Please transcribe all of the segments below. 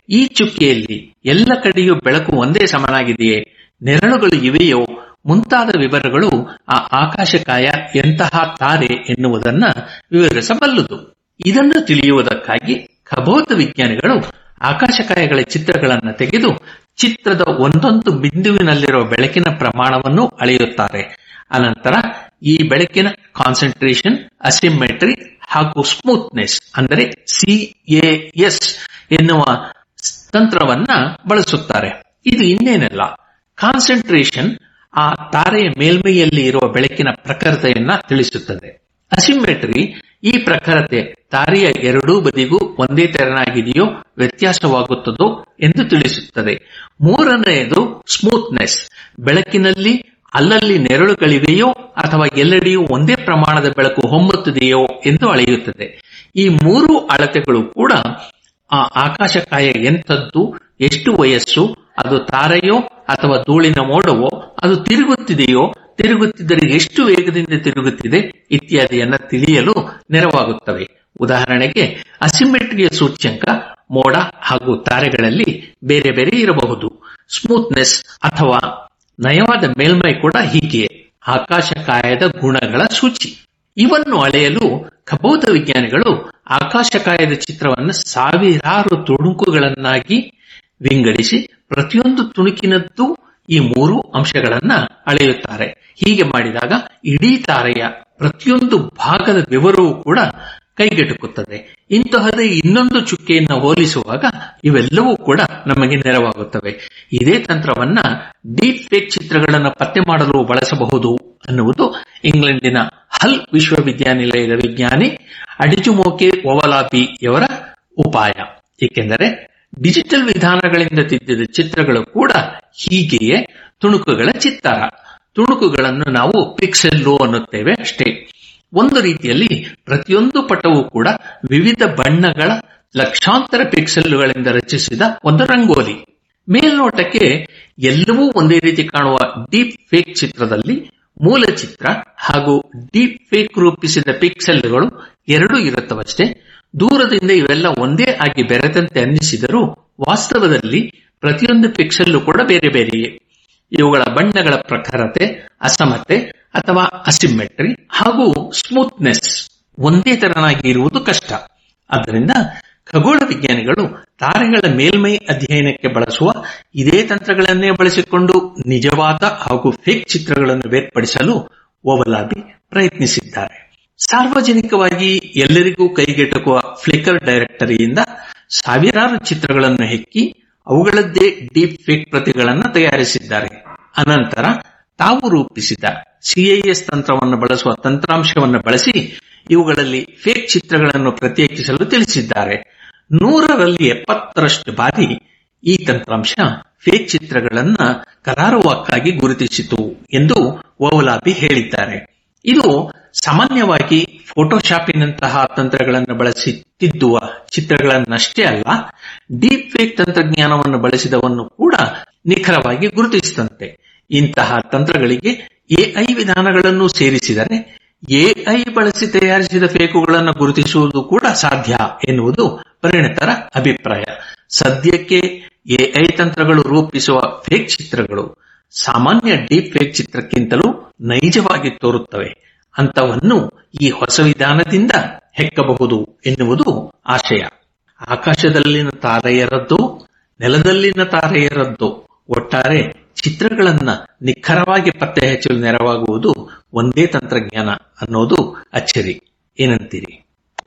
ಈ ಚುಕ್ಕೆಯಲ್ಲಿ ಎಲ್ಲ ಕಡೆಯೂ ಬೆಳಕು ಒಂದೇ ಸಮನಾಗಿದೆಯೇ ನೆರಳುಗಳು ಇವೆಯೋ ಮುಂತಾದ ವಿವರಗಳು ಆ ಆಕಾಶಕಾಯ ಎಂತಹ ತಾರೆ ಎನ್ನುವುದನ್ನ ವಿವರಿಸಬಲ್ಲದು ಇದನ್ನು ತಿಳಿಯುವುದಕ್ಕಾಗಿ ಖಗೋಳ ವಿಜ್ಞಾನಿಗಳು ಆಕಾಶಕಾಯಗಳ ಚಿತ್ರಗಳನ್ನು ತೆಗೆದು ಚಿತ್ರದ ಒಂದೊಂದು ಬಿಂದುವಿನಲ್ಲಿರುವ ಬೆಳಕಿನ ಪ್ರಮಾಣವನ್ನು ಅಳೆಯುತ್ತಾರೆ ಅನಂತರ ಈ ಬೆಳಕಿನ ಕಾನ್ಸಂಟ್ರೇಷನ್ ಅಸಿಮೆಟ್ರಿ ಹಾಗೂ ಸ್ಮೂತ್ನೆಸ್ ಅಂದರೆ ಸಿಎಎಸ್ ಎನ್ನುವ ತಂತ್ರವನ್ನ ಬಳಸುತ್ತಾರೆ ಇದು ಇನ್ನೇನಲ್ಲ ಕಾನ್ಸಂಟ್ರೇಷನ್ ಆ ತಾರೆಯ ಮೇಲ್ಮೈಯಲ್ಲಿ ಇರುವ ಬೆಳಕಿನ ಪ್ರಖರತೆಯನ್ನ ತಿಳಿಸುತ್ತದೆ ಅಸಿಮೆಟ್ರಿ ಈ ಪ್ರಖರತೆ ತಾರೆಯ ಎರಡೂ ಬದಿಗೂ ಒಂದೇ ತೆರನಾಗಿದೆಯೋ ವ್ಯತ್ಯಾಸವಾಗುತ್ತದೋ ಎಂದು ತಿಳಿಸುತ್ತದೆ ಮೂರನೆಯದು ಸ್ಮೂತ್ನೆಸ್ ಬೆಳಕಿನಲ್ಲಿ ಅಲ್ಲಲ್ಲಿ ನೆರಳುಗಳಿವೆಯೋ ಅಥವಾ ಎಲ್ಲೆಡೆಯೂ ಒಂದೇ ಪ್ರಮಾಣದ ಬೆಳಕು ಹೊಮ್ಮುತ್ತಿದೆಯೋ ಎಂದು ಅಳೆಯುತ್ತದೆ ಈ ಮೂರು ಅಳತೆಗಳು ಕೂಡ ಆ ಆಕಾಶಕಾಯ ಎಂಥದ್ದು ಎಷ್ಟು ವಯಸ್ಸು ಅದು ತಾರೆಯೋ ಅಥವಾ ಧೂಳಿನ ಮೋಡವೋ ಅದು ತಿರುಗುತ್ತಿದೆಯೋ ತಿರುಗುತ್ತಿದ್ದರೆ ಎಷ್ಟು ವೇಗದಿಂದ ತಿರುಗುತ್ತಿದೆ ಇತ್ಯಾದಿಯನ್ನ ತಿಳಿಯಲು ನೆರವಾಗುತ್ತವೆ ಉದಾಹರಣೆಗೆ ಅಸಿಮೆಟ್ರಿಯ ಸೂಚ್ಯಂಕ ಮೋಡ ಹಾಗೂ ತಾರೆಗಳಲ್ಲಿ ಬೇರೆ ಬೇರೆ ಇರಬಹುದು ಸ್ಮೂತ್ನೆಸ್ ಅಥವಾ ನಯವಾದ ಮೇಲ್ಮೈ ಕೂಡ ಹೀಗೆಯೇ ಆಕಾಶಕಾಯದ ಗುಣಗಳ ಸೂಚಿ ಇವನ್ನು ಅಳೆಯಲು ಖಗೋಳ ವಿಜ್ಞಾನಿಗಳು ಆಕಾಶಕಾಯದ ಚಿತ್ರವನ್ನು ಸಾವಿರಾರು ತುಣುಕುಗಳನ್ನಾಗಿ ವಿಂಗಡಿಸಿ ಪ್ರತಿಯೊಂದು ತುಣುಕಿನದ್ದು ಈ ಮೂರು ಅಂಶಗಳನ್ನ ಅಳೆಯುತ್ತಾರೆ ಹೀಗೆ ಮಾಡಿದಾಗ ಇಡೀ ತಾರೆಯ ಪ್ರತಿಯೊಂದು ಭಾಗದ ವಿವರವೂ ಕೂಡ ಕೈಗೆಟುಕುತ್ತದೆ ಇಂತಹದೇ ಇನ್ನೊಂದು ಚುಕ್ಕೆಯನ್ನು ಹೋಲಿಸುವಾಗ ಇವೆಲ್ಲವೂ ಕೂಡ ನಮಗೆ ನೆರವಾಗುತ್ತವೆ ಇದೇ ತಂತ್ರವನ್ನ ಡೀಪ್ ಫೇಕ್ ಚಿತ್ರಗಳನ್ನು ಪತ್ತೆ ಮಾಡಲು ಬಳಸಬಹುದು ಅನ್ನುವುದು ಇಂಗ್ಲೆಂಡಿನ ಹಲ್ ವಿಶ್ವವಿದ್ಯಾನಿಲಯದ ವಿಜ್ಞಾನಿ ಅಡಿಜುಮೋಕೆ ಒವಲಾಬಿಯವರ ಉಪಾಯ ಏಕೆಂದರೆ ಡಿಜಿಟಲ್ ವಿಧಾನಗಳಿಂದ ತಿದ್ದಿದ ಚಿತ್ರಗಳು ಕೂಡ ಹೀಗೆಯೇ ತುಣುಕುಗಳ ಚಿತ್ತಾರ ತುಣುಕುಗಳನ್ನು ನಾವು ಪಿಕ್ಸೆಲ್ಲು ಅನ್ನುತ್ತೇವೆ ಅಷ್ಟೇ ಒಂದು ರೀತಿಯಲ್ಲಿ ಪ್ರತಿಯೊಂದು ಪಟವೂ ಕೂಡ ವಿವಿಧ ಬಣ್ಣಗಳ ಲಕ್ಷಾಂತರ ಪಿಕ್ಸೆಲ್ಗಳಿಂದ ರಚಿಸಿದ ಒಂದು ರಂಗೋಲಿ ಮೇಲ್ನೋಟಕ್ಕೆ ಎಲ್ಲವೂ ಒಂದೇ ರೀತಿ ಕಾಣುವ ಡೀಪ್ ಫೇಕ್ ಚಿತ್ರದಲ್ಲಿ ಮೂಲ ಚಿತ್ರ ಹಾಗೂ ಡೀಪ್ ಫೇಕ್ ರೂಪಿಸಿದ ಪಿಕ್ಸೆಲ್ಗಳು ಎರಡೂ ಇರುತ್ತವಷ್ಟೇ ದೂರದಿಂದ ಇವೆಲ್ಲ ಒಂದೇ ಆಗಿ ಬೆರೆತಂತೆ ಅನ್ನಿಸಿದರೂ ವಾಸ್ತವದಲ್ಲಿ ಪ್ರತಿಯೊಂದು ಪಿಕ್ಸೆಲ್ಲು ಕೂಡ ಬೇರೆ ಬೇರೆಯೇ ಇವುಗಳ ಬಣ್ಣಗಳ ಪ್ರಖರತೆ ಅಸಮತೆ ಅಥವಾ ಅಸಿಮೆಟ್ರಿ ಹಾಗೂ ಸ್ಮೂತ್ನೆಸ್ ಒಂದೇ ತೆರನಾಗಿ ಇರುವುದು ಕಷ್ಟ ಆದ್ದರಿಂದ ಖಗೋಳ ವಿಜ್ಞಾನಿಗಳು ತಾರೆಗಳ ಮೇಲ್ಮೈ ಅಧ್ಯಯನಕ್ಕೆ ಬಳಸುವ ಇದೇ ತಂತ್ರಗಳನ್ನೇ ಬಳಸಿಕೊಂಡು ನಿಜವಾದ ಹಾಗೂ ಫೇಕ್ ಚಿತ್ರಗಳನ್ನು ಬೇರ್ಪಡಿಸಲು ಓವಲಾಬಿ ಪ್ರಯತ್ನಿಸಿದ್ದಾರೆ ಸಾರ್ವಜನಿಕವಾಗಿ ಎಲ್ಲರಿಗೂ ಕೈಗೆಟುಕುವ ಫ್ಲಿಕರ್ ಡೈರೆಕ್ಟರಿಯಿಂದ ಸಾವಿರಾರು ಚಿತ್ರಗಳನ್ನು ಹೆಕ್ಕಿ ಅವುಗಳದ್ದೇ ಡೀಪ್ ಫೇಕ್ ಪ್ರತಿಗಳನ್ನು ತಯಾರಿಸಿದ್ದಾರೆ ಅನಂತರ ತಾವು ರೂಪಿಸಿದ ಸಿಐಎಸ್ ತಂತ್ರವನ್ನು ಬಳಸುವ ತಂತ್ರಾಂಶವನ್ನು ಬಳಸಿ ಇವುಗಳಲ್ಲಿ ಫೇಕ್ ಚಿತ್ರಗಳನ್ನು ಪ್ರತ್ಯೇಕಿಸಲು ತಿಳಿಸಿದ್ದಾರೆ ನೂರರಲ್ಲಿ ಎಪ್ಪತ್ತರಷ್ಟು ಬಾರಿ ಈ ತಂತ್ರಾಂಶ ಫೇಕ್ ಚಿತ್ರಗಳನ್ನ ಕರಾರುವಾಕ್ಕಾಗಿ ಗುರುತಿಸಿತು ಎಂದು ಓವಲಾಬಿ ಹೇಳಿದ್ದಾರೆ ಇದು ಸಾಮಾನ್ಯವಾಗಿ ಫೋಟೋಶಾಪಿನಂತಹ ತಂತ್ರಗಳನ್ನು ಬಳಸಿ ತಿದ್ದುವ ಚಿತ್ರಗಳನ್ನಷ್ಟೇ ಅಲ್ಲ ಡೀಪ್ ಫೇಕ್ ತಂತ್ರಜ್ಞಾನವನ್ನು ಬಳಸಿದವನ್ನು ಕೂಡ ನಿಖರವಾಗಿ ಗುರುತಿಸಿದಂತೆ ಇಂತಹ ತಂತ್ರಗಳಿಗೆ ಎಐ ವಿಧಾನಗಳನ್ನು ಸೇರಿಸಿದರೆ ಎಐ ಬಳಸಿ ತಯಾರಿಸಿದ ಫೇಕುಗಳನ್ನು ಗುರುತಿಸುವುದು ಕೂಡ ಸಾಧ್ಯ ಎನ್ನುವುದು ಪರಿಣಿತರ ಅಭಿಪ್ರಾಯ ಸದ್ಯಕ್ಕೆ ಎಐ ತಂತ್ರಗಳು ರೂಪಿಸುವ ಫೇಕ್ ಚಿತ್ರಗಳು ಸಾಮಾನ್ಯ ಡೀಪ್ ಫೇಕ್ ಚಿತ್ರಕ್ಕಿಂತಲೂ ನೈಜವಾಗಿ ತೋರುತ್ತವೆ ಅಂತವನ್ನು ಈ ಹೊಸ ವಿಧಾನದಿಂದ ಹೆಕ್ಕಬಹುದು ಎನ್ನುವುದು ಆಶಯ ಆಕಾಶದಲ್ಲಿನ ತಾರೆಯರದ್ದು ನೆಲದಲ್ಲಿನ ತಾರೆಯರದ್ದು ಒಟ್ಟಾರೆ ಚಿತ್ರಗಳನ್ನ ನಿಖರವಾಗಿ ಪತ್ತೆ ಹಚ್ಚಲು ನೆರವಾಗುವುದು ಒಂದೇ ತಂತ್ರಜ್ಞಾನ ಅನ್ನೋದು ಅಚ್ಚರಿ ಏನಂತೀರಿ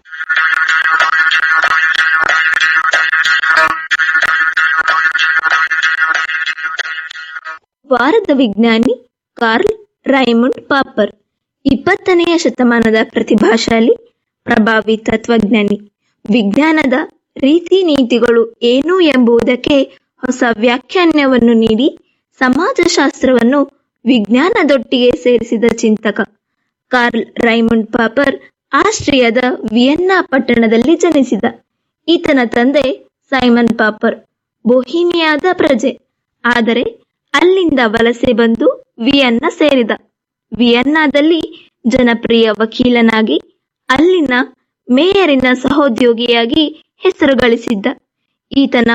ವಾರದ ವಿಜ್ಞಾನಿ ಕಾರ್ಲ್ ರೈಮಂಡ್ ಪಾಪರ್ ಇಪ್ಪತ್ತನೆಯ ಶತಮಾನದ ಪ್ರತಿಭಾಶಾಲಿ ಪ್ರಭಾವಿ ತತ್ವಜ್ಞಾನಿ ವಿಜ್ಞಾನದ ರೀತಿ ನೀತಿಗಳು ಏನು ಎಂಬುದಕ್ಕೆ ಹೊಸ ವ್ಯಾಖ್ಯಾನವನ್ನು ನೀಡಿ ಸಮಾಜಶಾಸ್ತ್ರವನ್ನು ವಿಜ್ಞಾನದೊಟ್ಟಿಗೆ ಸೇರಿಸಿದ ಚಿಂತಕ ಕಾರ್ಲ್ ರೈಮಂಡ್ ಪಾಪರ್ ಆಸ್ಟ್ರಿಯಾದ ವಿಯನ್ನಾ ಪಟ್ಟಣದಲ್ಲಿ ಜನಿಸಿದ ಈತನ ತಂದೆ ಸೈಮನ್ ಪಾಪರ್ ಬೊಹಿಮಿಯಾದ ಪ್ರಜೆ ಆದರೆ ಅಲ್ಲಿಂದ ವಲಸೆ ಬಂದು ವಿಯನ್ನ ಸೇರಿದ ವಿಯನ್ನಾದಲ್ಲಿ ಜನಪ್ರಿಯ ವಕೀಲನಾಗಿ ಅಲ್ಲಿನ ಮೇಯರಿನ ಸಹೋದ್ಯೋಗಿಯಾಗಿ ಹೆಸರು ಗಳಿಸಿದ್ದ ಈತನ